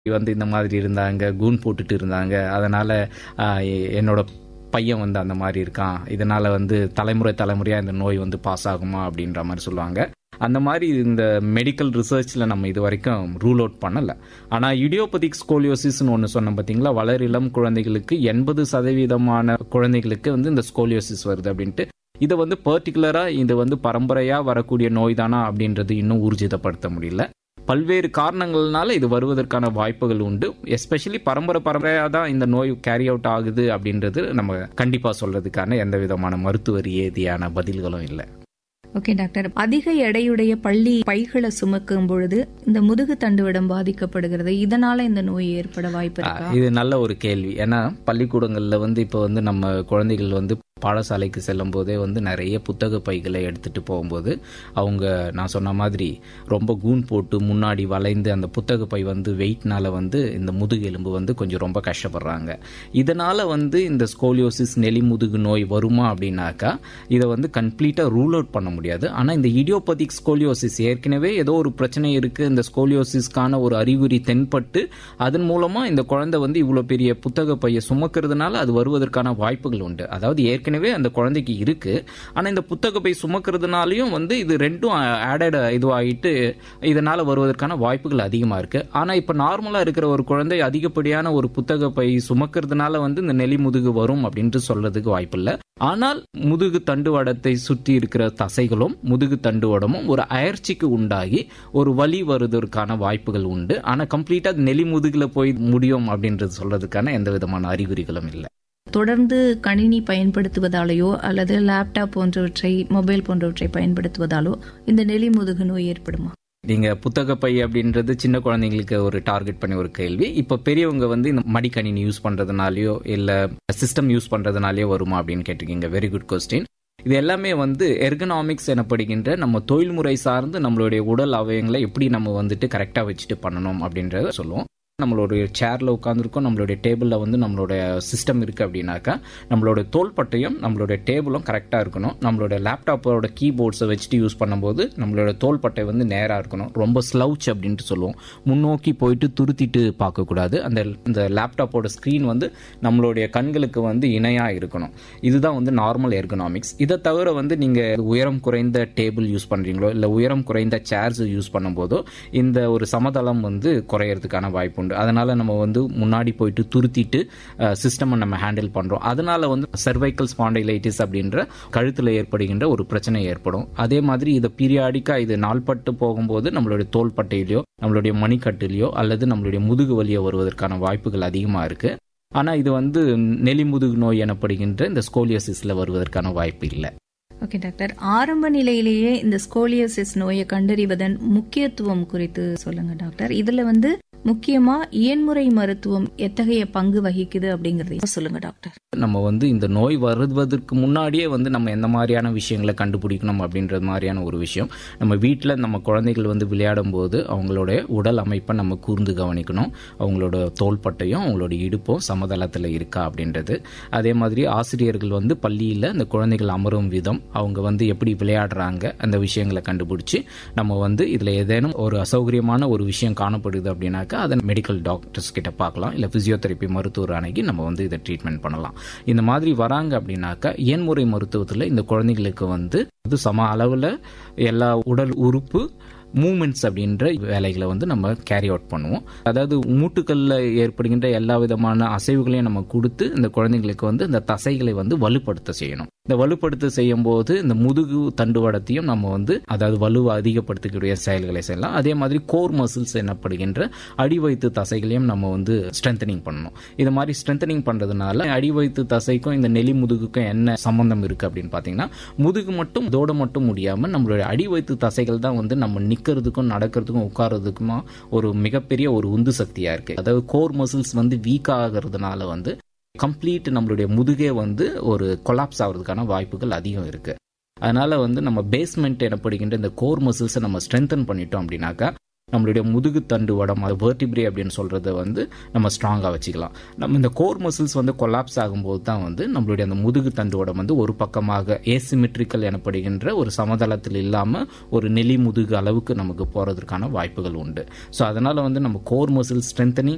வந்து இந்த மாதிரி இருந்தாங்க கூன் போட்டுட்டு இருந்தாங்க அதனால ஆஹ், எ- என்னோட பையன் வந்து அந்த மாதிரி இருக்கான் இதனால வந்து தலைமுறை தலைமுறையா இந்த நோய் வந்து பாஸ் ஆகுமா அப்படின்ற மாதிரி சொல்லுவாங்க அந்த மாதிரி இந்த மெடிக்கல் ரிசர்ச்ல நம்ம இது வரைக்கும் ரூல் அவுட் பண்ணல ஆனா இடியோபதிக் ஸ்கோலியோசிஸ்னு ஒன்று சொன்னோம் பாத்தீங்களா வளர் இளம் குழந்தைகளுக்கு எண்பது சதவீதமான குழந்தைகளுக்கு வந்து இந்த ஸ்கோலியோசிஸ் வருது அப்படின்ட்டு இதை வந்து பர்டிகுலரா இது வந்து பரம்பரையா வரக்கூடிய நோய் தானா அப்படின்றது இன்னும் ஊர்ஜிதப்படுத்த முடியல பல்வேறு காரணங்கள்னால இது வருவதற்கான வாய்ப்புகள் உண்டு எஸ்பெஷலி பரம்பரை பரம்பரையா தான் இந்த நோய் கேரி அவுட் ஆகுது அப்படின்றது நம்ம கண்டிப்பா சொல்றதுக்கான எந்த விதமான மருத்துவ ரீதியான பதில்களும் இல்லை ஓகே டாக்டர் அதிக எடையுடைய பள்ளி பைகளை சுமக்கும் பொழுது இந்த முதுகு தண்டுவடம் பாதிக்கப்படுகிறது இதனால இந்த நோய் ஏற்பட வாய்ப்பு இருக்கா இது நல்ல ஒரு கேள்வி ஏன்னா பள்ளிக்கூடங்கள்ல வந்து இப்போ வந்து நம்ம குழந்தைகள் வந்து பாடசாலைக்கு செல்லும் போதே வந்து நிறைய புத்தக பைகளை எடுத்துட்டு போகும்போது அவங்க நான் சொன்ன மாதிரி ரொம்ப கூன் போட்டு முன்னாடி வளைந்து அந்த புத்தக பை வந்து வெயிட்னால வந்து இந்த முதுகு எலும்பு வந்து கொஞ்சம் ரொம்ப கஷ்டப்படுறாங்க இதனால வந்து இந்த ஸ்கோலியோசிஸ் நெலி முதுகு நோய் வருமா அப்படின்னாக்கா இதை வந்து கம்ப்ளீட்டா ரூல் அவுட் பண்ண முடியாது ஆனா இந்த இடியோபதிக் ஸ்கோலியோசிஸ் ஏற்கனவே ஏதோ ஒரு பிரச்சனை இருக்கு இந்த ஸ்கோலியோசிஸ்க்கான ஒரு அறிகுறி தென்பட்டு அதன் மூலமா இந்த குழந்தை வந்து இவ்வளவு பெரிய புத்தக பைய சுமக்கிறதுனால அது வருவதற்கான வாய்ப்புகள் உண்டு அதாவது ஏற்கனவே அந்த குழந்தைக்கு இருக்கு ஆனா இந்த புத்தக பை சுமக்கிறதுனாலையும் வந்து இது ரெண்டும் ஆடட் இதுவாகிட்டு இதனால வருவதற்கான வாய்ப்புகள் அதிகமா இருக்கு ஆனா இப்ப நார்மலா இருக்கிற ஒரு குழந்தை அதிகப்படியான ஒரு புத்தக பை சுமக்கிறதுனால வந்து இந்த நெலி முதுகு வரும் அப்படின்ட்டு சொல்றதுக்கு வாய்ப்பில்லை ஆனால் முதுகு தண்டுவடத்தை சுற்றி இருக்கிற தசைகளும் முதுகு தண்டுவடமும் ஒரு அயற்சிக்கு உண்டாகி ஒரு வலி வருவதற்கான வாய்ப்புகள் உண்டு ஆனா கம்ப்ளீட்டா நெலி முதுகுல போய் முடியும் அப்படின்றது சொல்றதுக்கான எந்த விதமான அறிகுறிகளும் இல்லை தொடர்ந்து கணினி பயன்படுத்துவதாலேயோ அல்லது லேப்டாப் போன்றவற்றை மொபைல் போன்றவற்றை பயன்படுத்துவதாலோ இந்த நெலி முதுகு நோய் ஏற்படுமா நீங்க புத்தக பை அப்படின்றது சின்ன குழந்தைங்களுக்கு ஒரு டார்கெட் பண்ணி ஒரு கேள்வி இப்ப பெரியவங்க வந்து இந்த மடிக்கணினி யூஸ் பண்றதுனாலயோ இல்ல சிஸ்டம் யூஸ் பண்றதுனாலயோ வருமா அப்படின்னு கேட்டிருக்கீங்க வெரி குட் கொஸ்டின் இது எல்லாமே வந்து எர்கனாமிக்ஸ் எனப்படுகின்ற நம்ம தொழில்முறை சார்ந்து நம்மளுடைய உடல் அவயங்களை எப்படி நம்ம வந்துட்டு கரெக்டா வச்சுட்டு பண்ணணும் அப்படின்றத சொல்லுவோம் நம்மளுடைய சேர்ல உட்காந்துருக்கோம் நம்மளுடைய டேபிள்ல வந்து நம்மளோட சிஸ்டம் இருக்கு அப்படின்னாக்கா நம்மளோட தோள்பட்டையும் நம்மளோட டேபிளும் கரெக்டா இருக்கணும் நம்மளோட லேப்டாப்போட கீபோர்ட்ஸை வச்சுட்டு யூஸ் பண்ணும்போது நம்மளோட தோள்பட்டை வந்து நேரா இருக்கணும் ரொம்ப ஸ்லவுச் அப்படின்ட்டு சொல்லுவோம் முன்னோக்கி போயிட்டு துருத்திட்டு பார்க்கக்கூடாது அந்த இந்த லேப்டாப்போட ஸ்க்ரீன் வந்து நம்மளுடைய கண்களுக்கு வந்து இணையா இருக்கணும் இதுதான் வந்து நார்மல் எர்கனாமிக்ஸ் இதை தவிர வந்து நீங்க உயரம் குறைந்த டேபிள் யூஸ் பண்றீங்களோ இல்ல உயரம் குறைந்த சேர்ஸ் யூஸ் பண்ணும்போதோ இந்த ஒரு சமதளம் வந்து குறையறதுக்கான வாய்ப்பு உண்டு அதனால நம்ம வந்து முன்னாடி போயிட்டு துருத்திட்டு சிஸ்டம் நம்ம ஹேண்டில் பண்றோம் அதனால வந்து சர்வைக்கல் ஸ்பாண்டைலைட்டிஸ் அப்படின்ற கழுத்துல ஏற்படுகின்ற ஒரு பிரச்சனை ஏற்படும் அதே மாதிரி இதை பீரியாடிக்கா இது நாள்பட்டு போகும்போது நம்மளுடைய தோள்பட்டையிலையோ நம்மளுடைய மணிக்கட்டிலையோ அல்லது நம்மளுடைய முதுகு வலியோ வருவதற்கான வாய்ப்புகள் அதிகமா இருக்கு ஆனா இது வந்து நெலி முதுகு நோய் எனப்படுகின்ற இந்த ஸ்கோலியோசிஸ்ல வருவதற்கான வாய்ப்பு இல்லை ஓகே டாக்டர் ஆரம்ப நிலையிலேயே இந்த ஸ்கோலியோசிஸ் நோயை கண்டறிவதன் முக்கியத்துவம் குறித்து சொல்லுங்க டாக்டர் இதுல வந்து முக்கியமா இயன்முறை மருத்துவம் எத்தகைய பங்கு வகிக்குது அப்படிங்கறதையும் சொல்லுங்க டாக்டர் நம்ம வந்து இந்த நோய் வருவதற்கு முன்னாடியே வந்து நம்ம எந்த மாதிரியான விஷயங்களை கண்டுபிடிக்கணும் அப்படின்றது மாதிரியான ஒரு விஷயம் நம்ம வீட்டில் நம்ம குழந்தைகள் வந்து விளையாடும் போது அவங்களுடைய உடல் அமைப்பை நம்ம கூர்ந்து கவனிக்கணும் அவங்களோட தோள்பட்டையும் அவங்களோட இடுப்பும் சமதளத்தில் இருக்கா அப்படின்றது அதே மாதிரி ஆசிரியர்கள் வந்து பள்ளியில் அந்த குழந்தைகள் அமரும் விதம் அவங்க வந்து எப்படி விளையாடுறாங்க அந்த விஷயங்களை கண்டுபிடிச்சு நம்ம வந்து இதில் ஏதேனும் ஒரு அசௌகரியமான ஒரு விஷயம் காணப்படுது அப்படின்னாக்கா அதை மெடிக்கல் டாக்டர்ஸ் கிட்ட பார்க்கலாம் இல்லை பிசியோதெரப்பி மருத்துவர் அணுகி நம்ம வந்து இதை ட்ரீட்மெண்ட் பண்ணலாம் இந்த மாதிரி வராங்க அப்படின்னாக்கா இயன்முறை மருத்துவத்தில் இந்த குழந்தைகளுக்கு வந்து அது சம அளவில் எல்லா உடல் உறுப்பு மூமெண்ட்ஸ் அப்படின்ற வேலைகளை வந்து நம்ம கேரி அவுட் பண்ணுவோம் அதாவது மூட்டுக்கல்ல ஏற்படுகின்ற எல்லா விதமான அசைவுகளையும் நம்ம கொடுத்து இந்த குழந்தைங்களுக்கு வந்து இந்த தசைகளை வந்து வலுப்படுத்த செய்யணும் இந்த வலுப்படுத்த செய்யும் போது இந்த முதுகு தண்டுவடத்தையும் நம்ம வந்து அதாவது வலுவை அதிகப்படுத்தக்கூடிய செயல்களை செய்யலாம் அதே மாதிரி கோர் மசில்ஸ் எனப்படுகின்ற அடிவயிற்று தசைகளையும் நம்ம வந்து ஸ்ட்ரென்தனிங் பண்ணணும் இது மாதிரி ஸ்ட்ரென்தனிங் பண்றதுனால அடிவயிற்று தசைக்கும் இந்த நெலி முதுகுக்கும் என்ன சம்பந்தம் இருக்கு அப்படின்னு பாத்தீங்கன்னா முதுகு மட்டும் இதோட மட்டும் முடியாம நம்மளுடைய அடிவயிற்று தசைகள் தான் வந்து நம்ம நிக்கிறதுக்கும் நடக்கிறதுக்கும் உட்கார்றதுக்குமா ஒரு மிகப்பெரிய ஒரு உந்து சக்தியா இருக்கு அதாவது கோர் மசில்ஸ் வந்து வீக் ஆகிறதுனால வந்து கம்ப்ளீட் நம்மளுடைய முதுகே வந்து ஒரு கொலாப்ஸ் ஆகிறதுக்கான வாய்ப்புகள் அதிகம் இருக்கு அதனால வந்து நம்ம பேஸ்மெண்ட் எனப்படுகின்ற இந்த கோர் மசில்ஸை நம்ம ஸ்ட்ரென்தன் பண்ணிட்டோம் அப்படின்னாக்கா நம்மளுடைய முதுகு தண்டு வடம் அது வேர்டிப்ரே அப்படின்னு சொல்றத வந்து நம்ம ஸ்ட்ராங்காக வச்சுக்கலாம் நம்ம இந்த கோர் மசில்ஸ் வந்து கொலாப்ஸ் ஆகும்போது தான் வந்து நம்மளுடைய அந்த முதுகு தண்டு வடம் வந்து ஒரு பக்கமாக ஏசிமெட்ரிக்கல் எனப்படுகின்ற ஒரு சமதளத்தில் இல்லாமல் ஒரு நெலி முதுகு அளவுக்கு நமக்கு போறதற்கான வாய்ப்புகள் உண்டு ஸோ அதனால வந்து நம்ம கோர் மசில் ஸ்ட்ரென்தனிங்